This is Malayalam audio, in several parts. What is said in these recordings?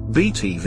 BTV.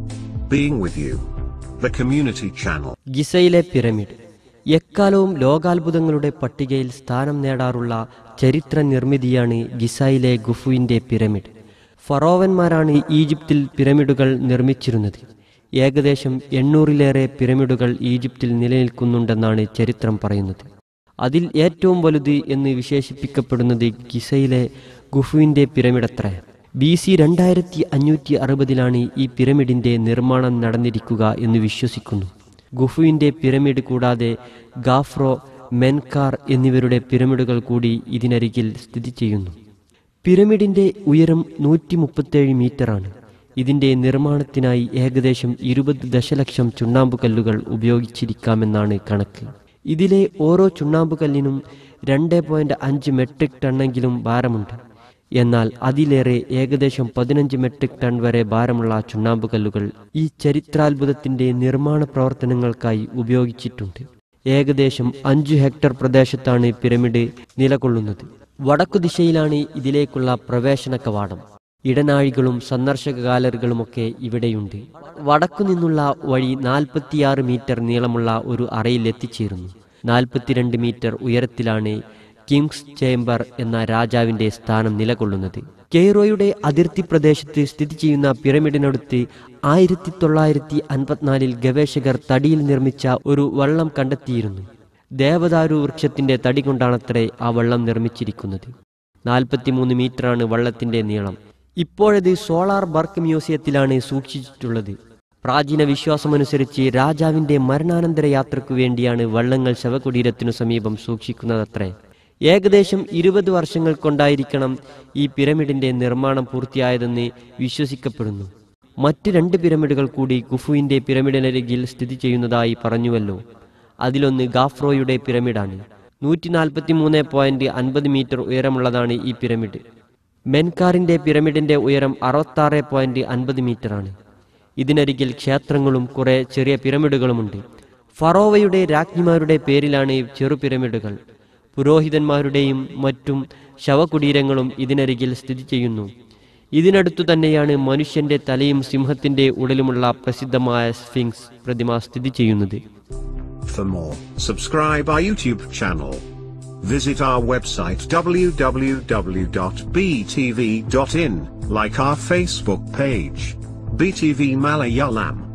Being with you. The community channel. ഗിസയിലെ പിരമിഡ് എക്കാലവും ലോകാത്ഭുതങ്ങളുടെ പട്ടികയിൽ സ്ഥാനം നേടാറുള്ള ചരിത്ര നിർമ്മിതിയാണ് ഗിസയിലെ ഗുഫുവിന്റെ പിരമിഡ് ഫറോവന്മാരാണ് ഈജിപ്തിൽ പിരമിഡുകൾ നിർമ്മിച്ചിരുന്നത് ഏകദേശം എണ്ണൂറിലേറെ പിരമിഡുകൾ ഈജിപ്തിൽ നിലനിൽക്കുന്നുണ്ടെന്നാണ് ചരിത്രം പറയുന്നത് അതിൽ ഏറ്റവും വലുത് എന്ന് വിശേഷിപ്പിക്കപ്പെടുന്നത് ഗിസയിലെ ഗുഫുവിന്റെ പിരമിഡത്രേ ബി സി രണ്ടായിരത്തി അഞ്ഞൂറ്റി അറുപതിലാണ് ഈ പിരമിഡിന്റെ നിർമ്മാണം നടന്നിരിക്കുക എന്ന് വിശ്വസിക്കുന്നു ഗുഫുവിന്റെ പിരമിഡ് കൂടാതെ ഗാഫ്രോ മെൻകാർ എന്നിവരുടെ പിരമിഡുകൾ കൂടി ഇതിനരികിൽ സ്ഥിതി ചെയ്യുന്നു പിരമിഡിന്റെ ഉയരം നൂറ്റി മുപ്പത്തേഴ് മീറ്ററാണ് ഇതിന്റെ നിർമ്മാണത്തിനായി ഏകദേശം ഇരുപത് ദശലക്ഷം ചുണ്ണാമ്പുകല്ലുകൾ ഉപയോഗിച്ചിരിക്കാമെന്നാണ് കണക്ക് ഇതിലെ ഓരോ ചുണ്ണാമ്പുകല്ലിനും രണ്ട് പോയിന്റ് അഞ്ച് മെട്രിക് ടണ്ണെങ്കിലും ഭാരമുണ്ട് എന്നാൽ അതിലേറെ ഏകദേശം പതിനഞ്ച് മെട്രിക് ടൺ വരെ ഭാരമുള്ള ചുണ്ണാമ്പുകല്ലുകൾ ഈ ചരിത്രാത്ഭുതത്തിന്റെ നിർമ്മാണ പ്രവർത്തനങ്ങൾക്കായി ഉപയോഗിച്ചിട്ടുണ്ട് ഏകദേശം അഞ്ചു ഹെക്ടർ പ്രദേശത്താണ് പിരമിഡ് നിലകൊള്ളുന്നത് വടക്കു ദിശയിലാണ് ഇതിലേക്കുള്ള പ്രവേശന കവാടം ഇടനാഴികളും സന്ദർശക ഗാലറികളുമൊക്കെ ഇവിടെയുണ്ട് വടക്കു നിന്നുള്ള വഴി നാൽപ്പത്തിയാറ് മീറ്റർ നീളമുള്ള ഒരു അറയിൽ എത്തിച്ചേരുന്നു നാൽപ്പത്തിരണ്ട് മീറ്റർ ഉയരത്തിലാണ് കിങ്സ് ചേംബർ എന്ന രാജാവിന്റെ സ്ഥാനം നിലകൊള്ളുന്നത് കെയ്റോയുടെ അതിർത്തി പ്രദേശത്ത് സ്ഥിതി ചെയ്യുന്ന പിരമിഡിനടുത്ത് ആയിരത്തി തൊള്ളായിരത്തി അൻപത്തിനാലിൽ ഗവേഷകർ തടിയിൽ നിർമ്മിച്ച ഒരു വള്ളം കണ്ടെത്തിയിരുന്നു ദേവദാരു വൃക്ഷത്തിന്റെ തടി കൊണ്ടാണത്രേ ആ വള്ളം നിർമ്മിച്ചിരിക്കുന്നത് നാൽപ്പത്തിമൂന്ന് മീറ്ററാണ് വള്ളത്തിന്റെ നീളം ഇപ്പോഴത് സോളാർ ബർക്ക് മ്യൂസിയത്തിലാണ് സൂക്ഷിച്ചിട്ടുള്ളത് പ്രാചീന വിശ്വാസമനുസരിച്ച് രാജാവിന്റെ മരണാനന്തര യാത്രയ്ക്കു വേണ്ടിയാണ് വള്ളങ്ങൾ ശവകുടീരത്തിനു സമീപം സൂക്ഷിക്കുന്നതത്രേ ഏകദേശം ഇരുപത് വർഷങ്ങൾ കൊണ്ടായിരിക്കണം ഈ പിരമിഡിന്റെ നിർമ്മാണം പൂർത്തിയായതെന്ന് വിശ്വസിക്കപ്പെടുന്നു മറ്റ് രണ്ട് പിരമിഡുകൾ കൂടി കുഫുവിന്റെ പിരമിഡിനരികിൽ സ്ഥിതി ചെയ്യുന്നതായി പറഞ്ഞുവല്ലോ അതിലൊന്ന് ഗാഫ്രോയുടെ പിരമിഡാണ് നൂറ്റി നാൽപ്പത്തി മൂന്ന് പോയിന്റ് അൻപത് മീറ്റർ ഉയരമുള്ളതാണ് ഈ പിരമിഡ് മെൻകാറിന്റെ പിരമിഡിന്റെ ഉയരം അറുപത്താറ് പോയിന്റ് അൻപത് മീറ്ററാണ് ഇതിനരികിൽ ക്ഷേത്രങ്ങളും കുറെ ചെറിയ പിരമിഡുകളുമുണ്ട് ഫറോവയുടെ രാജ്ഞിമാരുടെ പേരിലാണ് ഈ ചെറു പിരമിഡുകൾ പുരോഹിതന്മാരുടെയും മറ്റും ശവകുടീരങ്ങളും ഇതിനരികിൽ സ്ഥിതി ചെയ്യുന്നു ഇതിനടുത്തു തന്നെയാണ് മനുഷ്യന്റെ തലയും സിംഹത്തിന്റെ ഉടലുമുള്ള പ്രസിദ്ധമായ സ്ഫിങ്സ് പ്രതിമ സ്ഥിതി ചെയ്യുന്നത് For more, subscribe our YouTube channel. Visit our website www.btv.in, like our Facebook page. BTV Malayalam.